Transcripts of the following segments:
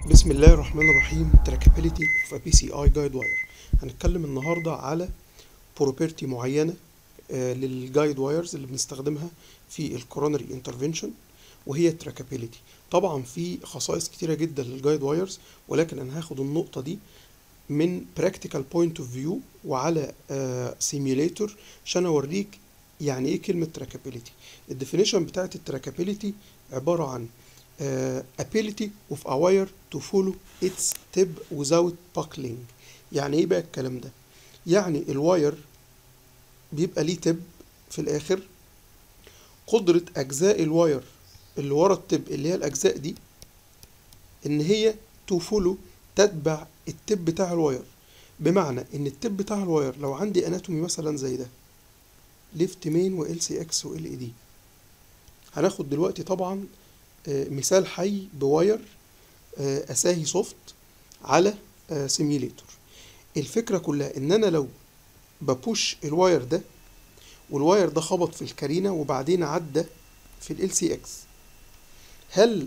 بسم الله الرحمن الرحيم trackability of a PCI guide wire هنتكلم النهاردة على property معينة آه، للجايد وايرز اللي بنستخدمها في الكورونري انترفنشن وهي trackability طبعا في خصائص كتيرة جدا للجايد وايرز ولكن انا هاخد النقطة دي من practical point of view وعلى آه، simulator عشان اوريك يعني ايه كلمة trackability الديفينيشن بتاعت التراكابيليتي عبارة عن uh, ability of a wire to follow its tip without buckling يعني ايه بقى الكلام ده يعني الواير بيبقى ليه تب في الاخر قدرة اجزاء الواير اللي ورا التب اللي هي الاجزاء دي ان هي تو فولو تتبع التب بتاع الواير بمعنى ان التب بتاع الواير لو عندي اناتومي مثلا زي ده ليفت مين وال سي اكس وال اي دي هناخد دلوقتي طبعا آه، مثال حي بواير آه، اساهي سوفت على سيميليتور الفكره كلها ان انا لو ببوش الواير ده والواير ده خبط في الكارينا وبعدين عدى في ال سي اكس هل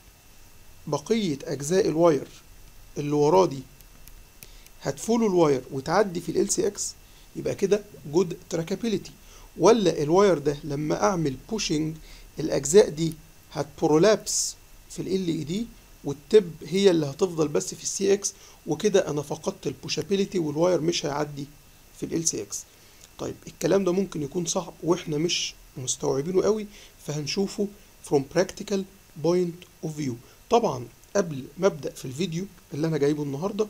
بقيه اجزاء الواير اللي وراه دي هتفولو الواير وتعدي في ال سي اكس يبقى كده جود تراكابيليتي ولا الواير ده لما اعمل بوشنج الاجزاء دي هتبرولابس في ال اي دي والتب هي اللي هتفضل بس في السي اكس وكده انا فقدت البوشابيليتي والواير مش هيعدي في ال سي اكس طيب الكلام ده ممكن يكون صعب واحنا مش مستوعبينه قوي فهنشوفه from practical point of view طبعا قبل ما ابدا في الفيديو اللي انا جايبه النهارده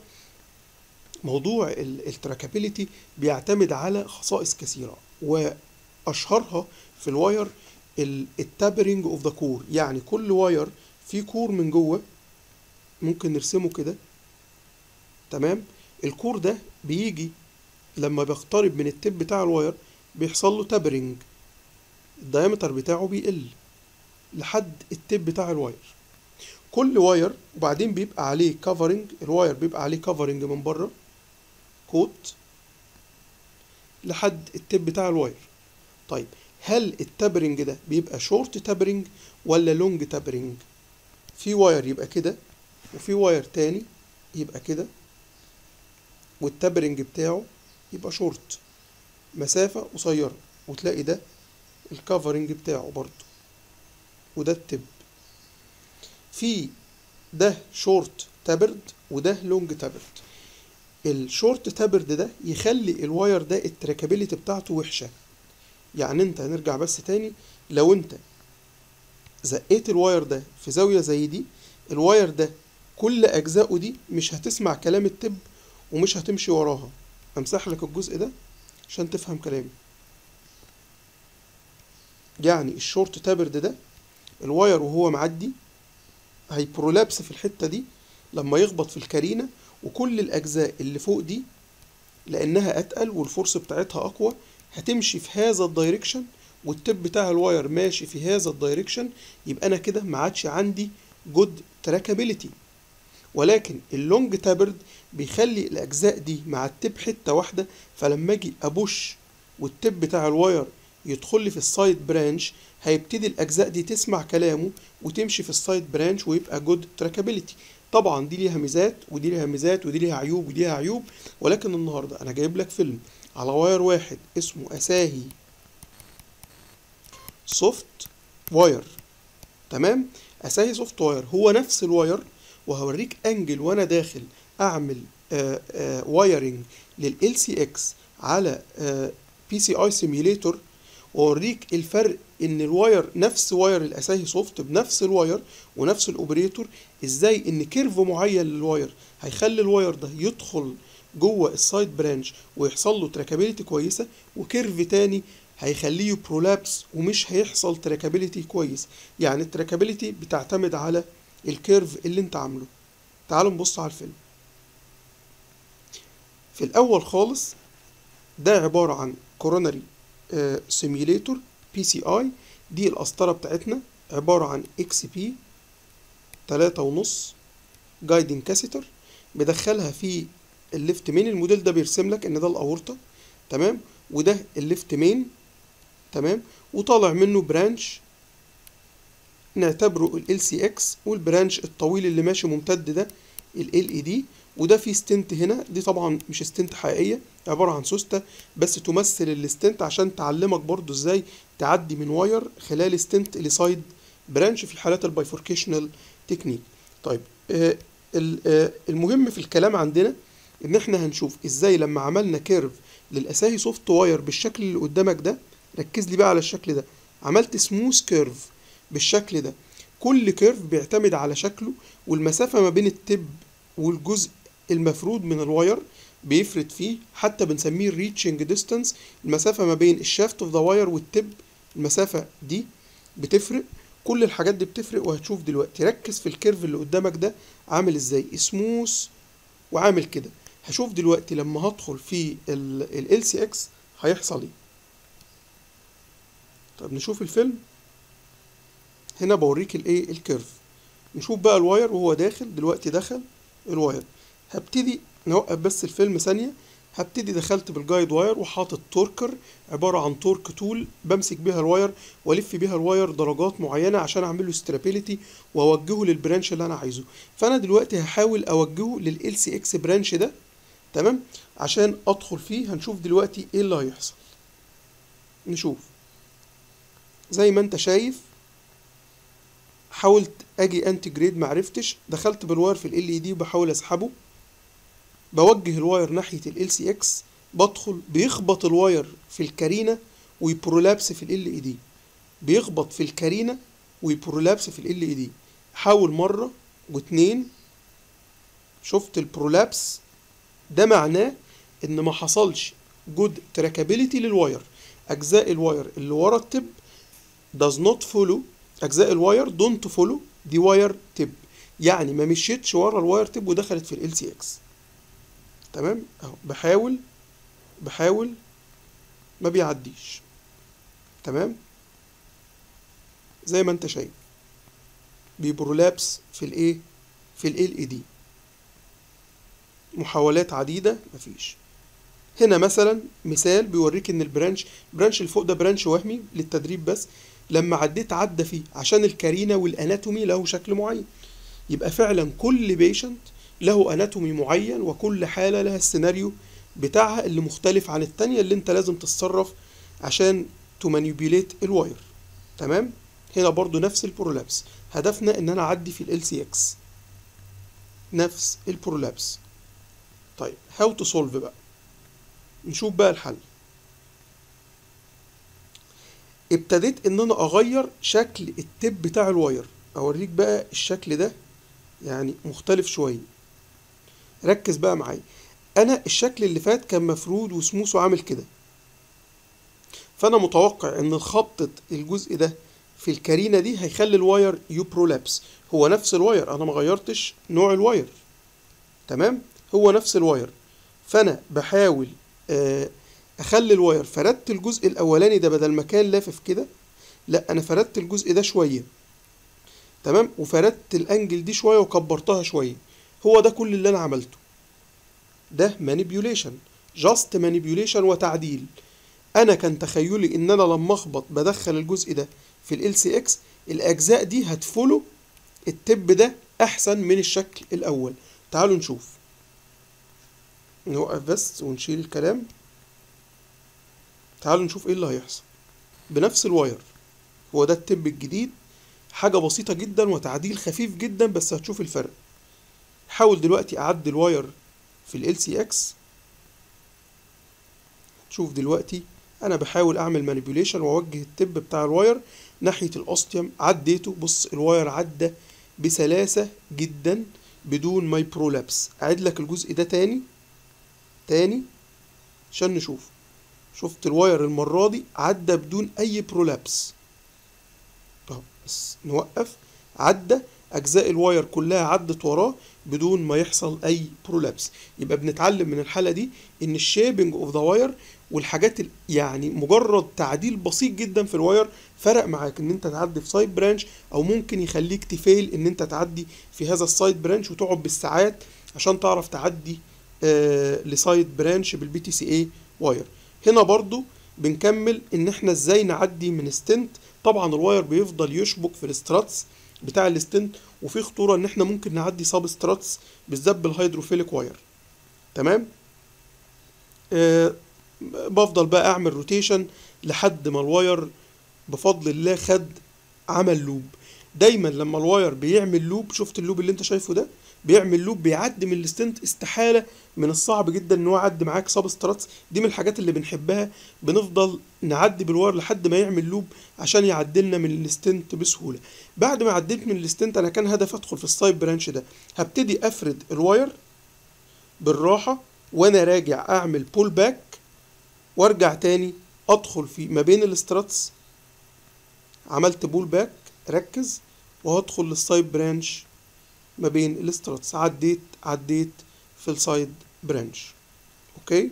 موضوع التراكابيليتي بيعتمد على خصائص كثيره واشهرها في الواير التابرنج اوف ذا كور يعني كل واير فيه كور من جوه ممكن نرسمه كده تمام الكور ده بيجي لما بيقترب من التب بتاع الواير بيحصل له تابرنج الدايمتر بتاعه بيقل لحد التب بتاع الواير كل واير وبعدين بيبقى عليه كفرنج الواير بيبقى عليه كفرنج من بره كوت لحد التب بتاع الواير طيب هل التابرنج ده بيبقى شورت تابرنج ولا لونج تابرنج في واير يبقى كده وفي واير تاني يبقى كده والتابرنج بتاعه يبقى شورت مسافة قصيرة وتلاقي ده الكفرنج بتاعه برضو وده التب في ده شورت تابرد وده لونج تابرد الشورت تابرد ده يخلي الواير ده التراكابيليتي بتاعته وحشه يعني انت هنرجع بس تاني لو انت زقيت الواير ده في زاوية زي دي الواير ده كل اجزائه دي مش هتسمع كلام التب ومش هتمشي وراها امسح لك الجزء ده عشان تفهم كلامي يعني الشورت تابرد ده الواير وهو معدي هيبرولابس في الحتة دي لما يخبط في الكارينة وكل الأجزاء اللي فوق دي لأنها أتقل والفورس بتاعتها أقوى هتمشي في هذا الدايركشن والتب بتاع الواير ماشي في هذا الدايركشن يبقى انا كده ما عادش عندي جود تراكابيليتي ولكن اللونج تابرد بيخلي الاجزاء دي مع التب حته واحده فلما اجي ابوش والتب بتاع الواير يدخل لي في السايد برانش هيبتدي الاجزاء دي تسمع كلامه وتمشي في السايد برانش ويبقى جود تراكابيليتي طبعا دي ليها ميزات ودي ليها ميزات ودي ليها عيوب ودي ليها عيوب ولكن النهارده انا جايب لك فيلم على واير واحد اسمه اساهي سوفت واير تمام اساهي سوفت واير هو نفس الواير وهوريك انجل وانا داخل اعمل آآ آآ وايرنج لل سي اكس على بي سي اي سيميليتور واوريك الفرق ان الواير نفس واير الاساهي سوفت بنفس الواير ونفس الاوبريتور ازاي ان كيرف معين للواير هيخلي الواير ده يدخل جوه السايد برانش ويحصل له تراكابيليتي كويسه وكيرف تاني هيخليه برولابس ومش هيحصل تراكابيليتي كويس يعني التراكابيليتي بتعتمد على الكيرف اللي انت عامله تعالوا نبص على الفيلم في الاول خالص ده عباره عن كوروناري سيميليتور بي سي اي دي القسطره بتاعتنا عباره عن اكس بي تلاتة ونص جايدنج كاسيتر بدخلها في الليفت مين الموديل ده بيرسم لك ان ده الاورطه تمام وده الليفت مين تمام وطالع منه برانش نعتبره ال LCX والبرانش الطويل اللي ماشي ممتد ده ال LED وده فيه ستنت هنا دي طبعا مش ستنت حقيقية عبارة عن سوستة بس تمثل الستنت عشان تعلمك برضو ازاي تعدي من واير خلال ستنت لسايد برانش في الحالات البايفوركيشنال تكنيك طيب آه ال- آه المهم في الكلام عندنا ان احنا هنشوف ازاي لما عملنا كيرف للاساهي سوفت واير بالشكل اللي قدامك ده ركز لي بقى على الشكل ده عملت سموث كيرف بالشكل ده كل كيرف بيعتمد على شكله والمسافة ما بين التب والجزء المفرود من الواير بيفرد فيه حتى بنسميه الريتشنج ديستانس المسافة ما بين الشافت اوف ذا واير والتب المسافة دي بتفرق كل الحاجات دي بتفرق وهتشوف دلوقتي ركز في الكيرف اللي قدامك ده عامل ازاي سموث وعامل كده هشوف دلوقتي لما هدخل في ال LCX هيحصل ايه طب نشوف الفيلم هنا بوريك الايه الكيرف نشوف بقى الواير وهو داخل دلوقتي دخل الواير هبتدي نوقف بس الفيلم ثانية هبتدي دخلت بالجايد واير وحاطط توركر عبارة عن تورك تول بمسك بيها الواير والف بيها الواير درجات معينة عشان اعمل له سترابيليتي واوجهه للبرانش اللي انا عايزه فانا دلوقتي هحاول اوجهه لل سي اكس برانش ده تمام عشان ادخل فيه هنشوف دلوقتي ايه اللي هيحصل نشوف زي ما انت شايف حاولت اجي انتي جريد معرفتش دخلت بالواير في ال اي دي وبحاول اسحبه بوجه الواير ناحية ال سي اكس بدخل بيخبط الواير في الكارينا ويبرولابس في ال اي دي بيخبط في الكارينا ويبرولابس في ال اي دي حاول مرة واتنين شفت البرولابس ده معناه ان ما حصلش جود تراكابيليتي للواير اجزاء الواير اللي ورا التب does not follow اجزاء الواير don't follow دي واير تب يعني ما مشيتش ورا الواير تب ودخلت في ال سي اكس تمام اهو بحاول بحاول ما بيعديش تمام زي ما انت شايف بيبرولابس في الايه في ال اي دي محاولات عديدة مفيش هنا مثلا مثال بيوريك ان البرانش برانش اللي فوق ده برانش وهمي للتدريب بس لما عديت عدى فيه عشان الكارينا والاناتومي له شكل معين يبقى فعلا كل بيشنت له اناتومي معين وكل حالة لها السيناريو بتاعها اللي مختلف عن التانية اللي انت لازم تتصرف عشان تمانيبيوليت الواير تمام هنا برضو نفس البرولابس هدفنا ان انا اعدي في ال سي اكس نفس البرولابس طيب هاو تو سولف بقى نشوف بقى الحل ابتديت ان انا اغير شكل التب بتاع الواير اوريك بقى الشكل ده يعني مختلف شوية ركز بقى معايا انا الشكل اللي فات كان مفرود وسموث وعامل كده فانا متوقع ان خبطة الجزء ده في الكارينا دي هيخلي الواير يبرولابس هو نفس الواير انا ما غيرتش نوع الواير تمام هو نفس الواير فانا بحاول آه اخلي الواير فردت الجزء الاولاني ده بدل ما كان لافف كده لا انا فردت الجزء ده شويه تمام وفردت الانجل دي شويه وكبرتها شويه هو ده كل اللي انا عملته ده مانيبيوليشن جاست مانيبيوليشن وتعديل انا كان تخيلي ان انا لما اخبط بدخل الجزء ده في ال سي اكس الاجزاء دي هتفولو التب ده احسن من الشكل الاول تعالوا نشوف نوقف بس ونشيل الكلام تعالوا نشوف ايه اللي هيحصل بنفس الواير هو ده التب الجديد حاجة بسيطة جدا وتعديل خفيف جدا بس هتشوف الفرق حاول دلوقتي اعدي الواير في ال LCX شوف دلوقتي انا بحاول اعمل مانيبيوليشن واوجه التب بتاع الواير ناحية الاوستيوم عديته بص الواير عدى بسلاسة جدا بدون ما يبرولابس اعيد لك الجزء ده تاني تاني عشان نشوف شفت الواير المرة دي عدى بدون اي برولابس طب بس نوقف عدى اجزاء الواير كلها عدت وراه بدون ما يحصل اي برولابس يبقى بنتعلم من الحالة دي ان الشيبنج اوف ذا واير والحاجات ال- يعني مجرد تعديل بسيط جدا في الواير فرق معاك ان انت تعدي في سايد برانش او ممكن يخليك تفيل ان انت تعدي في هذا السايد برانش وتقعد بالساعات عشان تعرف تعدي آه لسايد برانش بالبي تي سي اي واير هنا برضو بنكمل ان احنا ازاي نعدي من ستنت طبعا الواير بيفضل يشبك في الاستراتس بتاع الستنت وفي خطوره ان احنا ممكن نعدي ساب ستراتس بالذات بالهيدروفيليك واير تمام آه بفضل بقى اعمل روتيشن لحد ما الواير بفضل الله خد عمل لوب دايما لما الواير بيعمل لوب شفت اللوب اللي انت شايفه ده بيعمل لوب بيعدي من الستنت استحاله من الصعب جدا ان هو يعدي معاك سبستراتس دي من الحاجات اللي بنحبها بنفضل نعدي بالواير لحد ما يعمل لوب عشان يعدلنا من الستنت بسهوله بعد ما عديت من الستنت انا كان هدف ادخل في السايد برانش ده هبتدي افرد الواير بالراحه وانا راجع اعمل بول باك وارجع تاني ادخل في ما بين الاستراتس عملت بول باك ركز وهدخل للسايد برانش ما بين الاستراتس عديت عديت في السايد برانش اوكي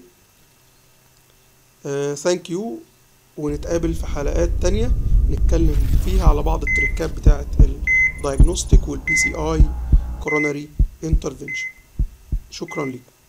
ثانك uh, يو ونتقابل في حلقات تانية نتكلم فيها على بعض التريكات بتاعة الدايجنوستيك والبي سي اي كوروناري انترفنشن شكرا لكم